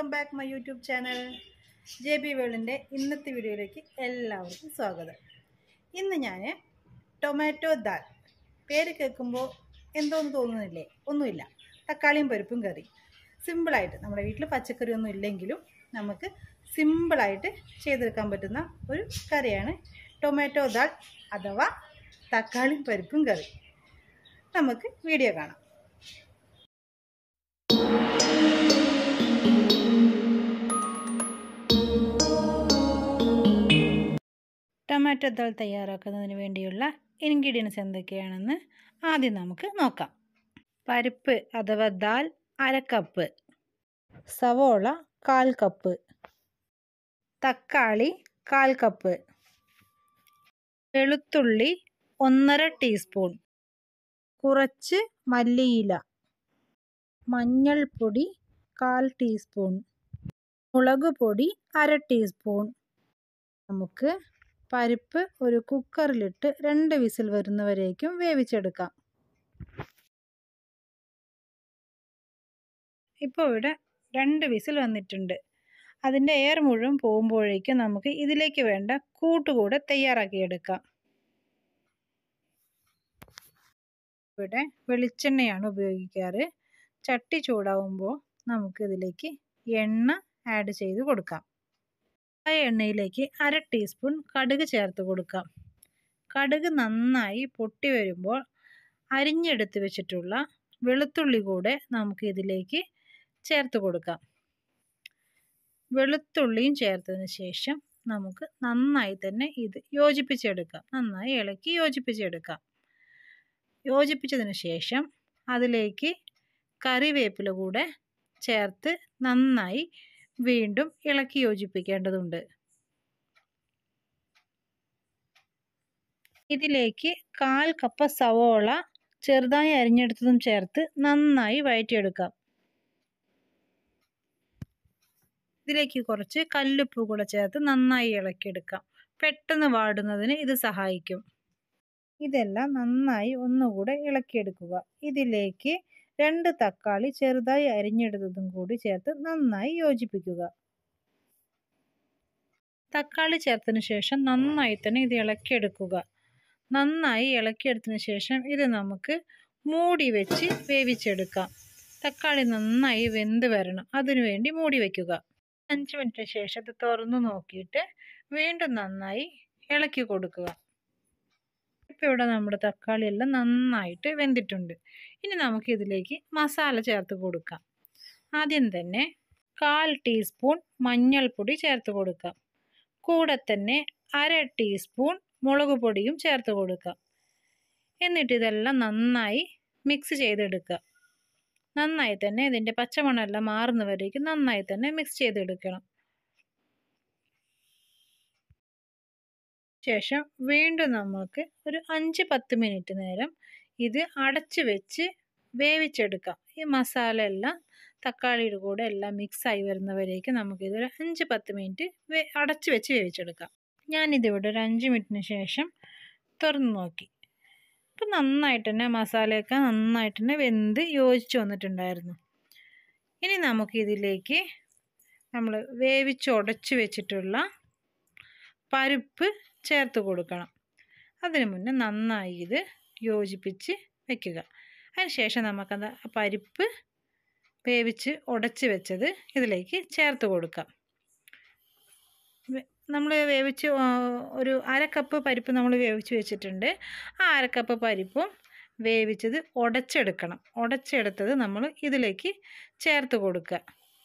welcome back my YouTube channel J B വേൾഡിൻ്റെ ഇന്നത്തെ വീഡിയോയിലേക്ക് എല്ലാവർക്കും സ്വാഗതം ഇന്ന് ഞാൻ ടൊമാറ്റോ ദാൽ പേര് കേൾക്കുമ്പോൾ എന്തോന്ന് തോന്നുന്നില്ലേ ഒന്നുമില്ല തക്കാളിയും പരിപ്പും കറി സിമ്പിളായിട്ട് നമ്മുടെ വീട്ടിൽ പച്ചക്കറി ഒന്നും ഇല്ലെങ്കിലും നമുക്ക് സിമ്പിളായിട്ട് ചെയ്തെടുക്കാൻ പറ്റുന്ന ഒരു കറിയാണ് ടൊമാറ്റോ ദാൽ അഥവാ തക്കാളിയും പരിപ്പും കറി നമുക്ക് വീഡിയോ കാണാം ടൊമാറ്റോ ദാൽ തയ്യാറാക്കുന്നതിന് വേണ്ടിയുള്ള ഇൻഗ്രീഡിയൻസ് എന്തൊക്കെയാണെന്ന് ആദ്യം നമുക്ക് നോക്കാം പരിപ്പ് അഥവാ ദാൽ അര കപ്പ് സവോള കാൽ കപ്പ് തക്കാളി കാൽ കപ്പ് വെളുത്തുള്ളി ഒന്നര ടീസ്പൂൺ കുറച്ച് മല്ലിയില മഞ്ഞൾപ്പൊടി കാൽ ടീസ്പൂൺ മുളക് പൊടി അര ടീസ്പൂൺ നമുക്ക് പരിപ്പ് ഒരു കുക്കറിലിട്ട് രണ്ട് വിസിൽ വരുന്നവരേക്കും വേവിച്ചെടുക്കാം ഇപ്പോൾ ഇവിടെ രണ്ട് വിസിൽ വന്നിട്ടുണ്ട് അതിൻ്റെ എയർ മുഴുവൻ പോകുമ്പോഴേക്കും നമുക്ക് ഇതിലേക്ക് വേണ്ട കൂട്ടുകൂടെ തയ്യാറാക്കിയെടുക്കാം ഇവിടെ വെളിച്ചെണ്ണയാണ് ഉപയോഗിക്കാറ് ചട്ടി ചൂടാവുമ്പോൾ നമുക്കിതിലേക്ക് എണ്ണ ആഡ് ചെയ്ത് കൊടുക്കാം ആ എണ്ണയിലേക്ക് അര ടീസ്പൂൺ കടുക് ചേർത്ത് കൊടുക്കാം കടുക് നന്നായി പൊട്ടി വരുമ്പോൾ അരിഞ്ഞെടുത്ത് വെച്ചിട്ടുള്ള വെളുത്തുള്ളി കൂടെ നമുക്ക് ഇതിലേക്ക് ചേർത്ത് കൊടുക്കാം വെളുത്തുള്ളിയും ചേർത്തതിന് ശേഷം നമുക്ക് നന്നായി തന്നെ ഇത് യോജിപ്പിച്ചെടുക്കാം നന്നായി ഇളക്കി യോജിപ്പിച്ചെടുക്കാം യോജിപ്പിച്ചതിന് ശേഷം അതിലേക്ക് കറിവേപ്പില കൂടെ ചേർത്ത് നന്നായി വീണ്ടും ഇളക്കി യോജിപ്പിക്കേണ്ടതുണ്ട് ഇതിലേക്ക് കാൽ കപ്പ് സവോള ചെറുതായി അരിഞ്ഞെടുത്തതും ചേർത്ത് നന്നായി വഴറ്റിയെടുക്കാം ഇതിലേക്ക് കുറച്ച് കല്ലുപ്പ് കൂടെ ചേർത്ത് നന്നായി ഇളക്കിയെടുക്കാം പെട്ടെന്ന് വാടുന്നതിന് ഇത് സഹായിക്കും ഇതെല്ലാം നന്നായി ഒന്നുകൂടെ ഇളക്കിയെടുക്കുക ഇതിലേക്ക് രണ്ട് തക്കാളി ചെറുതായി അരിഞ്ഞെടുത്തതും കൂടി ചേർത്ത് നന്നായി യോജിപ്പിക്കുക തക്കാളി ചേർത്തതിന് ശേഷം നന്നായി തന്നെ ഇത് ഇളക്കിയെടുക്കുക നന്നായി ഇളക്കിയെടുത്തതിന് ശേഷം ഇത് നമുക്ക് മൂടി വെച്ച് വേവിച്ചെടുക്കാം തക്കാളി നന്നായി വെന്ത് വരണം അതിനുവേണ്ടി മൂടി വയ്ക്കുക അഞ്ച് മിനിറ്റിന് ശേഷം ഇത് തുറന്നു നോക്കിയിട്ട് വീണ്ടും നന്നായി ഇളക്കി കൊടുക്കുക ഇപ്പോൾ ഇവിടെ നമ്മുടെ തക്കാളി എല്ലാം നന്നായിട്ട് വെന്തിട്ടുണ്ട് ഇനി നമുക്ക് ഇതിലേക്ക് മസാല ചേർത്ത് കൊടുക്കാം ആദ്യം തന്നെ കാൽ ടീസ്പൂൺ മഞ്ഞൾപ്പൊടി ചേർത്ത് കൊടുക്കാം കൂടെ തന്നെ അര ടീസ്പൂൺ മുളക് പൊടിയും ചേർത്ത് കൊടുക്കാം എന്നിട്ട് ഇതെല്ലാം നന്നായി മിക്സ് ചെയ്തെടുക്കുക നന്നായി തന്നെ ഇതിൻ്റെ പച്ചമണമെല്ലാം മാറുന്നവരേക്കും നന്നായി തന്നെ മിക്സ് ചെയ്തെടുക്കണം ശേഷം വീണ്ടും നമുക്ക് ഒരു അഞ്ച് പത്ത് മിനിറ്റ് നേരം ഇത് അടച്ച് വെച്ച് വേവിച്ചെടുക്കാം ഈ മസാല എല്ലാം തക്കാളിയുടെ കൂടെ എല്ലാം മിക്സായി വരുന്നവരേക്ക് നമുക്കിതൊരു അഞ്ച് പത്ത് മിനിറ്റ് വേ അടച്ച് വെച്ച് വേവിച്ചെടുക്കാം ഞാനിതിവിടെ ഒരു അഞ്ച് മിനിറ്റിന് ശേഷം തുറന്ന് നോക്കി ഇപ്പം നന്നായിട്ട് തന്നെ മസാലയൊക്കെ നന്നായിട്ട് തന്നെ വെന്ത് യോജിച്ച് വന്നിട്ടുണ്ടായിരുന്നു ഇനി നമുക്കിതിലേക്ക് നമ്മൾ വേവിച്ച് ഉടച്ച് വെച്ചിട്ടുള്ള പരിപ്പ് ചേർത്ത് കൊടുക്കണം അതിന് മുന്നേ നന്നായി ഇത് യോജിപ്പിച്ച് വയ്ക്കുക അതിനുശേഷം നമുക്കത് പരിപ്പ് വേവിച്ച് ഉടച്ച് വെച്ചത് ഇതിലേക്ക് ചേർത്ത് കൊടുക്കാം നമ്മൾ വേവിച്ച് ഒരു അര കപ്പ് പരിപ്പ് നമ്മൾ വേവിച്ച് വെച്ചിട്ടുണ്ട് ആ അര കപ്പ് പരിപ്പും വേവിച്ചത് ഉടച്ചെടുക്കണം ഉടച്ചെടുത്തത് നമ്മൾ ഇതിലേക്ക് ചേർത്ത് കൊടുക്കുക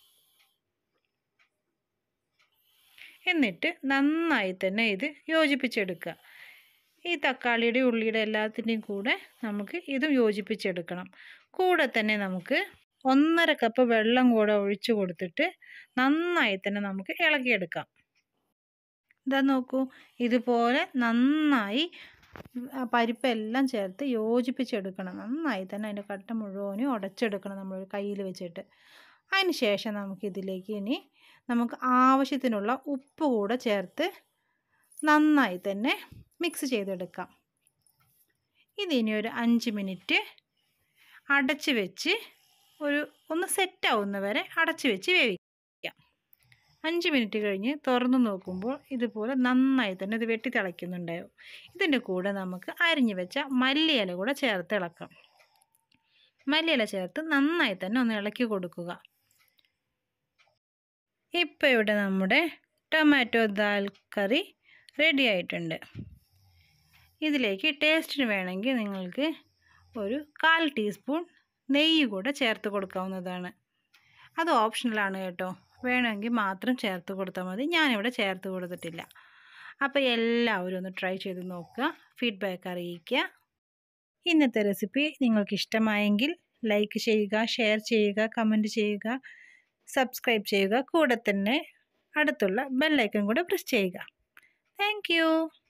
എന്നിട്ട് നന്നായി തന്നെ ഇത് യോജിപ്പിച്ചെടുക്കുക ഈ തക്കാളിയുടെ ഉള്ളിയുടെ എല്ലാത്തിൻ്റെയും കൂടെ നമുക്ക് ഇതും യോജിപ്പിച്ചെടുക്കണം കൂടെ തന്നെ നമുക്ക് ഒന്നര കപ്പ് വെള്ളം കൂടെ ഒഴിച്ചു കൊടുത്തിട്ട് നന്നായി തന്നെ നമുക്ക് ഇളക്കിയെടുക്കാം ഇതാ നോക്കൂ ഇതുപോലെ നന്നായി പരിപ്പെല്ലാം ചേർത്ത് യോജിപ്പിച്ചെടുക്കണം നന്നായി തന്നെ അതിൻ്റെ കട്ട മുഴുവനും ഉടച്ചെടുക്കണം നമ്മൾ കയ്യിൽ വെച്ചിട്ട് അതിന് ശേഷം നമുക്കിതിലേക്ക് ഇനി നമുക്ക് ആവശ്യത്തിനുള്ള ഉപ്പ് കൂടെ ചേർത്ത് നന്നായി തന്നെ മിക്സ് ചെയ്തെടുക്കാം ഇതിനി ഒരു അഞ്ച് മിനിറ്റ് അടച്ച് വെച്ച് ഒരു ഒന്ന് സെറ്റാവുന്ന വരെ അടച്ച് വെച്ച് വേവിക്കാം അഞ്ച് മിനിറ്റ് കഴിഞ്ഞ് തുറന്ന് നോക്കുമ്പോൾ ഇതുപോലെ നന്നായി തന്നെ ഇത് വെട്ടി തിളയ്ക്കുന്നുണ്ടാവും ഇതിൻ്റെ കൂടെ നമുക്ക് അരിഞ്ഞു വെച്ച മല്ലിയില കൂടെ ചേർത്ത് ഇളക്കാം മല്ലിയില ചേർത്ത് നന്നായി തന്നെ ഒന്ന് ഇളക്കി കൊടുക്കുക ഇപ്പോൾ ഇവിടെ നമ്മുടെ ടൊമാറ്റോ ദാൽ കറി റെഡി ആയിട്ടുണ്ട് ഇതിലേക്ക് ടേസ്റ്റിന് വേണമെങ്കിൽ നിങ്ങൾക്ക് ഒരു കാൽ ടീസ്പൂൺ നെയ്യ് കൂടെ ചേർത്ത് കൊടുക്കാവുന്നതാണ് അത് ഓപ്ഷണലാണ് കേട്ടോ വേണമെങ്കിൽ മാത്രം ചേർത്ത് കൊടുത്താൽ മതി ഞാനിവിടെ ചേർത്ത് കൊടുത്തിട്ടില്ല അപ്പോൾ എല്ലാവരും ഒന്ന് ട്രൈ ചെയ്ത് നോക്കുക ഫീഡ്ബാക്ക് അറിയിക്കുക ഇന്നത്തെ റെസിപ്പി നിങ്ങൾക്ക് ഇഷ്ടമായെങ്കിൽ ലൈക്ക് ചെയ്യുക ഷെയർ ചെയ്യുക കമൻറ്റ് ചെയ്യുക സബ്സ്ക്രൈബ് ചെയ്യുക കൂടെ തന്നെ അടുത്തുള്ള ബെല്ലൈക്കൺ കൂടെ പ്രസ് ചെയ്യുക താങ്ക്